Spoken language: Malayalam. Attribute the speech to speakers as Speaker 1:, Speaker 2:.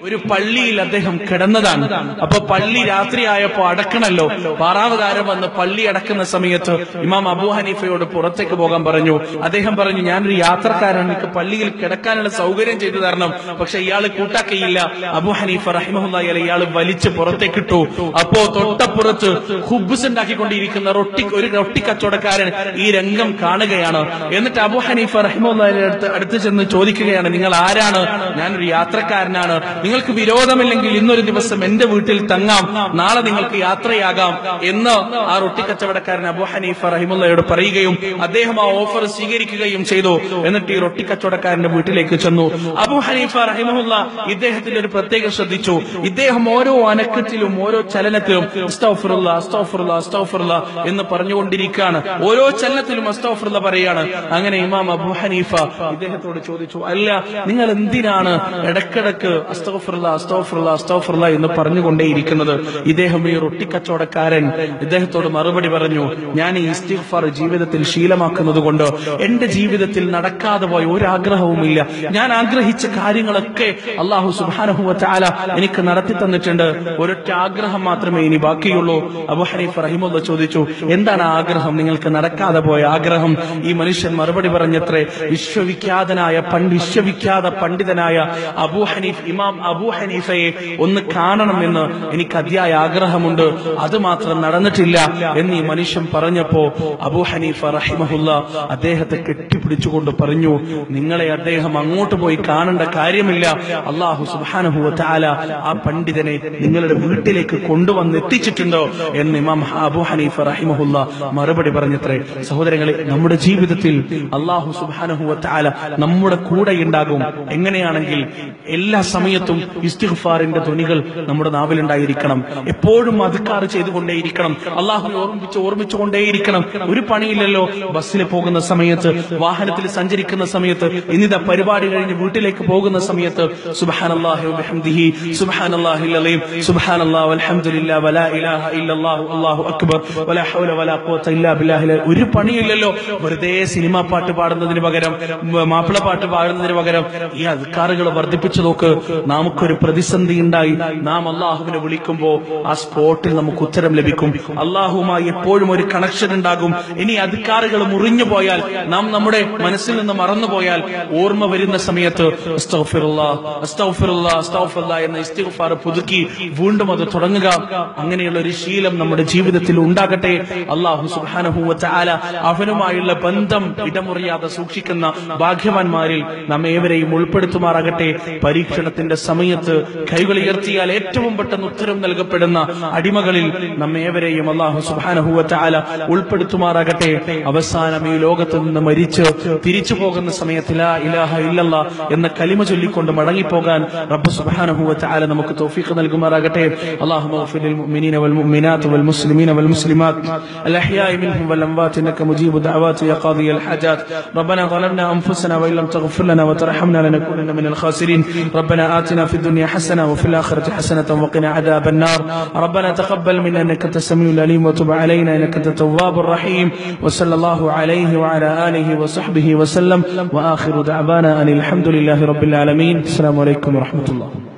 Speaker 1: ഒരു പള്ളിയിൽ അദ്ദേഹം കിടന്നതാണ് അപ്പൊ പള്ളി രാത്രിയായപ്പോ അടക്കണല്ലോ പാറാവുകാരൻ വന്ന് പള്ളി അടക്കുന്ന സമയത്ത് ഇമാം അബൂ ഹനീഫയോട് പുറത്തേക്ക് പോകാൻ പറഞ്ഞു അദ്ദേഹം പറഞ്ഞു ഞാനൊരു യാത്രക്കാരൻ എനിക്ക് പള്ളിയിൽ കിടക്കാനുള്ള സൗകര്യം ചെയ്തു തരണം പക്ഷെ ഇയാൾ കൂട്ടാക്കയില്ല അബൂ ഹനീഫ റഹിമഹുല്ലായി അല ഇയാൾ വലിച്ച് പുറത്തേക്കിട്ടു അപ്പോ തൊട്ടപ്പുറത്ത് ഹുബ്സ് ഉണ്ടാക്കിക്കൊണ്ടിരിക്കുന്ന റൊട്ടി ഒരു റൊട്ടി കച്ചവടക്കാരൻ ഈ രംഗം കാണുകയാണ് എന്നിട്ട് അബൂ ഹനീഫ റഹിമുള്ളയുടെ അടുത്ത് അടുത്ത് ചെന്ന് ചോദിക്കുകയാണ് നിങ്ങൾ ആരാണ് ഞാനൊരു യാത്രക്കാരനാണ് നിങ്ങൾക്ക് വിരോധമില്ലെങ്കിൽ ഇന്നൊരു ദിവസം എന്റെ വീട്ടിൽ തങ്ങാം നാളെ നിങ്ങൾക്ക് യാത്രയാകാം എന്ന് ആ റൊട്ടി കച്ചവടക്കാരൻ അബൂ ഹനീഫ റഹിമുള്ളയോട് പറയുകയും അദ്ദേഹം ആ ഓഫർ സ്വീകരിക്കുകയും ചെയ്തു എന്നിട്ട് ഈ റൊട്ടി കച്ചവടക്കാരന്റെ വീട്ടിലേക്ക് ചെന്നു അബൂ ഹനീഫ റഹിമുള്ള ഇദ്ദേഹത്തിന്റെ ഒരു പ്രത്യേകം ശ്രദ്ധിച്ചു ഇദ്ദേഹം ഓരോ അനക്കത്തിലും ഓരോ ചലനത്തിലും അസ്തഗ്ഫിറുള്ള അസ്തഗ്ഫിറുള്ള അസ്തഗ്ഫിറുള്ള എന്ന് പറഞ്ഞുകൊണ്ടിരിക്കുകയാണ് ഓരോ ചലനത്തിലും അസ്തഗ്ഫിറുള്ള പറയാണ് അങ്ങനെ ഇമാം അബൂ ഹനീഫ ഇദ്ദേഹത്തോട് ചോദിച്ചു അല്ല നിങ്ങൾ എന്തിനാണ് ഇടക്കിടക്ക് അസ്തഗ്ഫിറുള്ള അസ്തഗ്ഫിറുള്ള അസ്തഗ്ഫിറുള്ള എന്ന് പറഞ്ഞുകൊണ്ടേയിരിക്കുന്നത് ഇദ്ദേഹം ഈ റൊട്ടി കച്ചവടക്കാരൻ ഇദ്ദേഹത്തോട് മറുപടി പറഞ്ഞു ഞാൻ ഈ ഇസ്തിഗ്ഫാർ ജീവിതത്തിൽ ശീലമാക്കുന്നത് കൊണ്ട് എന്റെ ജീവിതത്തിൽ നടക്കാതെ പോയ ഒരു ആഗ്രഹവുമില്ല ഞാൻ ആഗ്രഹിച്ച കാര്യങ്ങളൊക്കെ അള്ളാഹു സുബാനഹുവ ചാല എനിക്ക് നടത്തി തന്നിട്ടുണ്ട് ഒരൊറ്റ ആഗ്രഹം മാത്രമേ ഇനി ബാക്കിയുള്ളൂ അബു ഹനീഫ് റഹിമുള്ള ചോദിച്ചു എന്താണ് ആ ആഗ്രഹം നിങ്ങൾക്ക് നടക്കാതെ പോയ ആഗ്രഹം ഈ മനുഷ്യൻ മറുപടി പറഞ്ഞത്രേ വിശ്വവിഖ്യാതനായ പണ്ട് വിശ്വവിഖ്യാത പണ്ഡിതനായ അബൂ ഹനീഫ് ഇമാം അബൂ ഹനീഫയെ ഒന്ന് കാണണമെന്ന് എനിക്ക് അതിയായ ആഗ്രഹമുണ്ട് അത് മാത്രം നടന്നിട്ടില്ല എന്ന് ഈ മനുഷ്യൻ പറഞ്ഞപ്പോ അബൂ ഹനീഫ റഹിമഹുല്ല അദ്ദേഹത്തെ കെട്ടിപ്പിടിച്ചുകൊണ്ട് പറഞ്ഞു നിങ്ങളെ അദ്ദേഹം അങ്ങോട്ട് പോയി കാണേണ്ട കാര്യമില്ല അള്ളാഹു സുബാനഹുവ താല ആ പണ്ഡിതനെ നിങ്ങളുടെ വീട്ടിലേക്ക് കൊണ്ടുവന്ന് എത്തിച്ചിട്ടുണ്ടോ എന്ന് ഇമാം അബൂ ഹനീഫ റഹിമഹുല്ല മറുപടി പറഞ്ഞത്രേ സഹോദരങ്ങളെ നമ്മുടെ ജീവിതത്തിൽ അള്ളാഹു സുബാനഹുവ താല നമ്മുടെ കൂടെ ഉണ്ടാകും എങ്ങനെയാണെങ്കിൽ എല്ലാ സമയത്തും ഇസ്തിഗ്ഫാറിന്റെ ധ്വനികൾ നമ്മുടെ നാവിലുണ്ടായിരിക്കണം എപ്പോഴും അധികാർ ചെയ്തുകൊണ്ടേയിരിക്കണം അള്ളാഹുനെ ഓർമ്മിച്ച് ഓർമ്മിച്ചുകൊണ്ടേയിരിക്കണം ഒരു പണിയില്ലല്ലോ ബസ്സിൽ പോകുന്ന സമയത്ത് വാഹനത്തിൽ സഞ്ചരിക്കുന്ന സമയത്ത് ഇന്നിത പരിപാടി കഴിഞ്ഞ് വീട്ടിലേക്ക് പോകുന്ന സമയത്ത് സുബ്ഹാനല്ലാഹി വബിഹംദിഹി സുബ്ഹാനല്ലാഹിൽ അലീം സുബ്ഹാനല്ലാഹി വൽഹംദുലില്ലാ വലാ ഇലാഹ ഇല്ലല്ലാഹു അല്ലാഹു അക്ബർ വലാ ഹൗല വലാ ഖുവത ഇല്ലാ ബില്ലാഹിൽ ഒരു പണിയില്ലല്ലോ വെറുതെ സിനിമാ പാട്ട് പാടുന്നതിന് പകരം മ- മാപ്പിള പാട്ട് പാടുന്നതിന് പകരം ഈ അധികാറുകൾ വർദ്ധിപ്പിച്ചു നോക്ക് നമുക്കൊരു പ്രതിസന്ധി ഉണ്ടായി നാം അള്ളാഹുവിനെ വിളിക്കുമ്പോ ആ സ്പോട്ടിൽ നമുക്ക് ഉത്തരം ലഭിക്കും അള്ളാഹുമായി എപ്പോഴും ഒരു കണക്ഷൻ ഉണ്ടാകും ഇനി അധികാറുകൾ മുറിഞ്ഞു പോയാൽ നാം നമ്മുടെ മനസ്സിൽ നിന്ന് മറന്നുപോയാൽ ഓർമ്മ വരുന്ന സമയത്ത് അസ്തഗ്ഫിറുല്ലാ, അസ്തഗ്ഫിറുല്ലാ, അസ്തഗ്ഫിറുല്ലാ എന്ന ഇസ്തിഗ്ഫാർ പുതുക്കി വീണ്ടും അത് തുടങ്ങുക അങ്ങനെയുള്ള ഒരു ശീലം നമ്മുടെ ജീവിതത്തിൽ ഉണ്ടാകട്ടെ അള്ളാഹു സുബ്ഹാനഹു വ തആല അവനുമായുള്ള ബന്ധം ഇടമുറിയാതെ സൂക്ഷിക്കുന്ന ഭാഗ്യവാന്മാരിൽ നമ്മെ ഏവരെയും ഉൾപ്പെടുത്തുമാറാകട്ടെ പരീക്ഷണത്തിന്റെ സമയത്ത് കൈകൾ ഉയർത്തിയാൽ ഏറ്റവും പെട്ടെന്ന് ഉത്തരം നൽകപ്പെടുന്ന അടിമകളിൽ നമ്മെ ഏവരെയും അള്ളാഹു സുബ്ഹാനഹു വ തആല ഉൾപ്പെടുത്തുമാറാകട്ടെ അവസാനം ഈ ലോകത്ത് നിന്ന് മരിച്ച് തിരിച്ചു പോകുന്ന സമയത്ത് ലാ ഇലാഹ ഇല്ലല്ലാ എന്ന കലിമ ചൊല്ലിക്കൊണ്ട് മടങ്ങിപ്പോകാൻ റബ്ബ് സുബ്ഹാനഹു വ തആല നമുക്ക് തൗഫീഖ് നൽകുമാറാകട്ടെ اللهم اغفر للمؤمنين والمؤمنات والمسلمين والمسلمات الأحياء منهم والأموات إنك مجيب دعوات يا قاضي الحاجات ربنا ظلمنا أنفسنا وإن لم تغفر لنا وترحمنا لنكونن من الخاسرين ربنا آتنا في الدنيا حسنة وفي الآخرة حسنة وقنا عذاب النار ربنا تقبل منا إنك أنت السميع العليم وتب علينا إنك أنت التواب الرحيم وصلى الله عليه وعلى آله وصحبه وسلم وآخر دعوانا أن الحمد لله رب العالمين السلام عليكم ورحمة الله